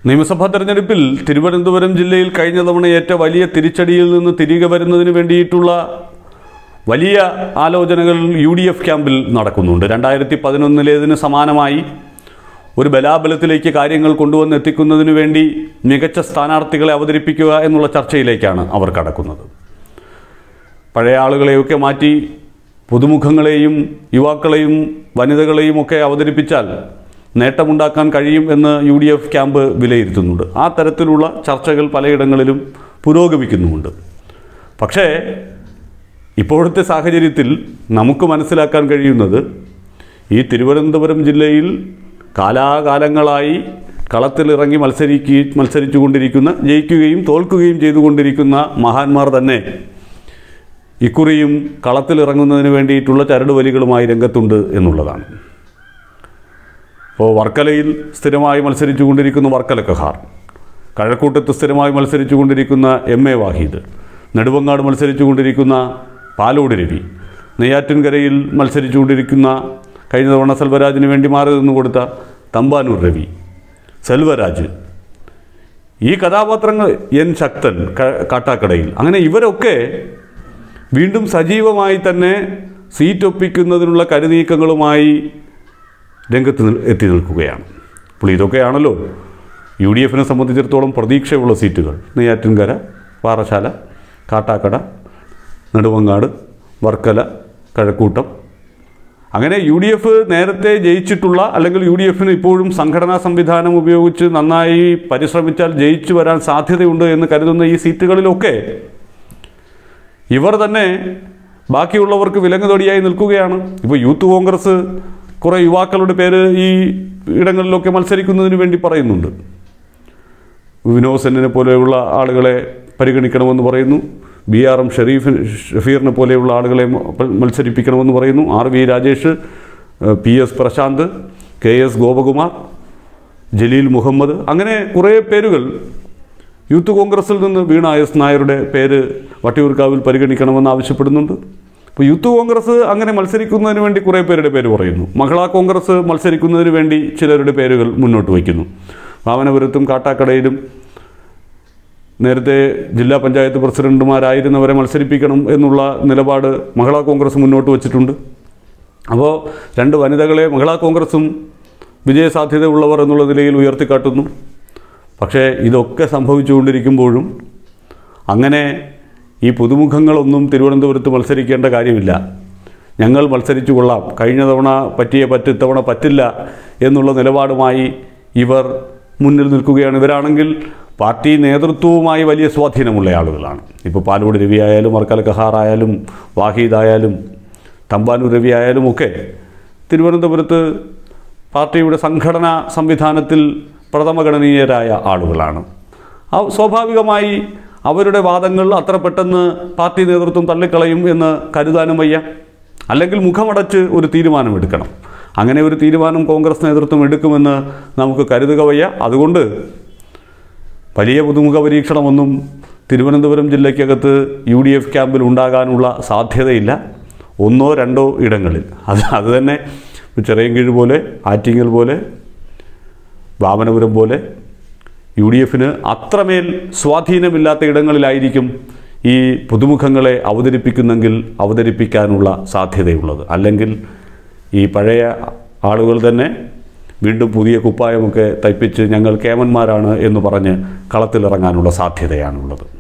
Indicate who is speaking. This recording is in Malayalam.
Speaker 1: നിയമസഭാ തെരഞ്ഞെടുപ്പിൽ തിരുവനന്തപുരം ജില്ലയിൽ കഴിഞ്ഞ തവണ ഏറ്റ വലിയ തിരിച്ചടിയിൽ നിന്ന് തിരികെ വരുന്നതിന് വേണ്ടിയിട്ടുള്ള വലിയ ആലോചനകൾ യു ഡി എഫ് ക്യാമ്പിൽ നടക്കുന്നുണ്ട് രണ്ടായിരത്തി പതിനൊന്നിലേതിന് സമാനമായി ഒരു ബലാബലത്തിലേക്ക് കാര്യങ്ങൾ കൊണ്ടുവന്ന് എത്തിക്കുന്നതിന് വേണ്ടി മികച്ച സ്ഥാനാർത്ഥികളെ അവതരിപ്പിക്കുക എന്നുള്ള ചർച്ചയിലേക്കാണ് അവർ കടക്കുന്നത് പഴയ ആളുകളെയൊക്കെ മാറ്റി പുതുമുഖങ്ങളെയും യുവാക്കളെയും വനിതകളെയും ഒക്കെ അവതരിപ്പിച്ചാൽ നേട്ടമുണ്ടാക്കാൻ കഴിയും എന്ന് യു ഡി എഫ് ക്യാമ്പ് വിലയിരുത്തുന്നുണ്ട് ആ തരത്തിലുള്ള ചർച്ചകൾ പലയിടങ്ങളിലും പുരോഗമിക്കുന്നുമുണ്ട് പക്ഷേ ഇപ്പോഴത്തെ സാഹചര്യത്തിൽ നമുക്ക് മനസ്സിലാക്കാൻ കഴിയുന്നത് ഈ തിരുവനന്തപുരം ജില്ലയിൽ കാലാകാലങ്ങളായി കളത്തിലിറങ്ങി മത്സരിക്കുകയും മത്സരിച്ചു കൊണ്ടിരിക്കുന്ന ജയിക്കുകയും തോൽക്കുകയും ചെയ്തുകൊണ്ടിരിക്കുന്ന മഹാന്മാർ തന്നെ ഇക്കുറിയും കളത്തിലിറങ്ങുന്നതിന് വേണ്ടിയിട്ടുള്ള ചരടുവലികളുമായി രംഗത്തുണ്ട് എന്നുള്ളതാണ് ഇപ്പോൾ വർക്കലയിൽ സ്ഥിരമായി മത്സരിച്ചു കൊണ്ടിരിക്കുന്ന വർക്കല കഹാർ കഴക്കൂട്ടത്ത് സ്ഥിരമായി മത്സരിച്ചു കൊണ്ടിരിക്കുന്ന എം എ വാഹിദ് നെടുവങ്ങാട് മത്സരിച്ചു കൊണ്ടിരിക്കുന്ന പാലോട് രവി നെയ്യാറ്റിൻകരയിൽ മത്സരിച്ചു കൊണ്ടിരിക്കുന്ന കഴിഞ്ഞ തവണ സെൽവരാജിന് വേണ്ടി മാറി നിന്ന് കൊടുത്ത തമ്പാനൂർ രവി സെൽവരാജ് ഈ കഥാപാത്രങ്ങൾ എൻ ശക്തൻ ക- കാട്ടാക്കടയിൽ അങ്ങനെ ഇവരൊക്കെ വീണ്ടും സജീവമായി തന്നെ സീറ്റ് ഒപ്പിക്കുന്നതിനുള്ള കരുനീക്കങ്ങളുമായി രംഗത്ത് നിൽ- എത്തി നിൽക്കുകയാണ് അപ്പോൾ ഇതൊക്കെയാണല്ലോ യു ഡി എഫിനെ സംബന്ധിച്ചിടത്തോളം പ്രതീക്ഷയുള്ള സീറ്റുകൾ നെയ്യാറ്റിൻകര പാറശാല കാട്ടാക്കട നെടുവങ്ങാട് വർക്കല കഴക്കൂട്ടം അങ്ങനെ യു ഡി എഫ് നേരത്തെ ജയിച്ചിട്ടുള്ള അല്ലെങ്കിൽ യു ഡി എഫിന് ഇപ്പോഴും സംഘടനാ സംവിധാനം ഉപയോഗിച്ച് നന്നായി പരിശ്രമിച്ചാൽ ജയിച്ചു വരാൻ സാധ്യതയുണ്ട് എന്ന് കരുതുന്ന ഈ സീറ്റുകളിലൊക്കെ ഇവർ തന്നെ ബാക്കിയുള്ളവർക്ക് വിലങ്ങുതൊടിയായി നിൽക്കുകയാണ് ഇപ്പോൾ യൂത്ത് കോൺഗ്രസ് കുറേ യുവാക്കളുടെ പേര് ഈ ഇടങ്ങളിലൊക്കെ മത്സരിക്കുന്നതിന് വേണ്ടി പറയുന്നുണ്ട് വിനോദ് സെന്നിനെ പോലെയുള്ള ആളുകളെ പരിഗണിക്കണമെന്ന് പറയുന്നു ബി ആർ എം ഷെരീഫ് ഷഫീറിനെ പോലെയുള്ള ആളുകളെ മ- മത്സരിപ്പിക്കണമെന്ന് പറയുന്നു ആർ വി രാജേഷ് ഏഹ് P S Prashanth K S Gopakumar Jaleel Muhammad അങ്ങനെ കുറേ പേരുകൾ യൂത്ത് കോൺഗ്രസിൽ നിന്ന് വീണ എസ് നായരുടെ പേര് വട്ടിയൂർക്കാവിൽ പരിഗണിക്കണമെന്ന് ആവശ്യപ്പെടുന്നുണ്ട് ഇപ്പോൾ യൂത്ത് കോൺഗ്രസ് അങ്ങനെ മത്സരിക്കുന്നതിന് വേണ്ടി കുറേ പേരുടെ പേര് പറയുന്നു മഹിളാ കോൺഗ്രസ് മത്സരിക്കുന്നതിന് വേണ്ടി ചിലരുടെ പേരുകൾ മുന്നോട്ട് വയ്ക്കുന്നു വാമനപുരത്തും കാട്ടാക്കടയിലും നേരത്തെ ജില്ലാ പഞ്ചായത്ത് പ്രസിഡന്റുമാരായിരുന്നവരെ മത്സരിപ്പിക്കണം എന്നുള്ള നിലപാട് മഹിളാ കോൺഗ്രസ് മുന്നോട്ട് വച്ചിട്ടുണ്ട് അപ്പോൾ രണ്ട് വനിതകളെ മഹിളാ കോൺഗ്രസും വിജയസാധ്യത ഉള്ളവർ എന്നുള്ള നിലയിൽ ഉയർത്തിക്കാട്ടുന്നു പക്ഷേ ഇതൊക്കെ സംഭവിച്ചുകൊണ്ടിരിക്കുമ്പോഴും അങ്ങനെ ഈ പുതുമുഖങ്ങളൊന്നും തിരുവനന്തപുരത്ത് മത്സരിക്കേണ്ട കാര്യമില്ല ഞങ്ങൾ മത്സരിച്ചു കൊള്ളാം കഴിഞ്ഞ തവണ പറ്റിയ പറ്റ് ഇത്തവണ പറ്റില്ല എന്നുള്ള നിലപാടുമായി ഇവർ മുന്നിൽ നിൽക്കുകയാണ് ഇവരാണെങ്കിൽ പാർട്ടി നേതൃത്വവുമായി വലിയ സ്വാധീനമുള്ള ആളുകളാണ് ഇപ്പോൾ പാലോട് രവി ആയാലും വർക്കല കഹാർ ആയാലും വാഹീദായാലും തമ്പാനൂർ രവി ആയാലും ഒക്കെ തിരുവനന്തപുരത്ത് പാർട്ടിയുടെ സംഘടനാ സംവിധാനത്തിൽ പ്രഥമഗണനീയരായ ആളുകളാണ് ആ സ്വാഭാവികമായി അവരുടെ വാദങ്ങൾ അത്ര പെട്ടെന്ന് പാർട്ടി നേതൃത്വം തള്ളിക്കളയും എന്ന് കരുതാനും വയ്യ അല്ലെങ്കിൽ മുഖമടച്ച് ഒരു തീരുമാനമെടുക്കണം അങ്ങനെ ഒരു തീരുമാനം കോൺഗ്രസ് നേതൃത്വം എടുക്കുമെന്ന് നമുക്ക് കരുതുക വയ്യ അതുകൊണ്ട് വലിയ പുതുമുഖ പരീക്ഷണമൊന്നും തിരുവനന്തപുരം ജില്ലയ്ക്കകത്ത് യു ഡി എഫ് ക്യാമ്പിൽ ഉണ്ടാകാനുള്ള സാധ്യതയില്ല ഒന്നോ രണ്ടോ ഇടങ്ങളിൽ അത് അത് തന്നെ ചെറിയൻകീഴ് പോലെ ആറ്റിങ്ങൽ പോലെ വാമനപുരം പോലെ യു ഡി എഫിന് അത്രമേൽ സ്വാധീനമില്ലാത്ത ഇടങ്ങളിലായിരിക്കും ഈ പുതുമുഖങ്ങളെ അവതരിപ്പിക്കുന്നെങ്കിൽ അവതരിപ്പിക്കാനുള്ള സാധ്യതയുള്ളത് അല്ലെങ്കിൽ ഈ പഴയ ആളുകൾ തന്നെ വീണ്ടും പുതിയ കുപ്പായമൊക്കെ തയ്പ്പിച്ച് ഞങ്ങൾ കേമന്മാരാണ് എന്ന് പറഞ്ഞ് കളത്തിലിറങ്ങാനുള്ള സാധ്യതയാണുള്ളത്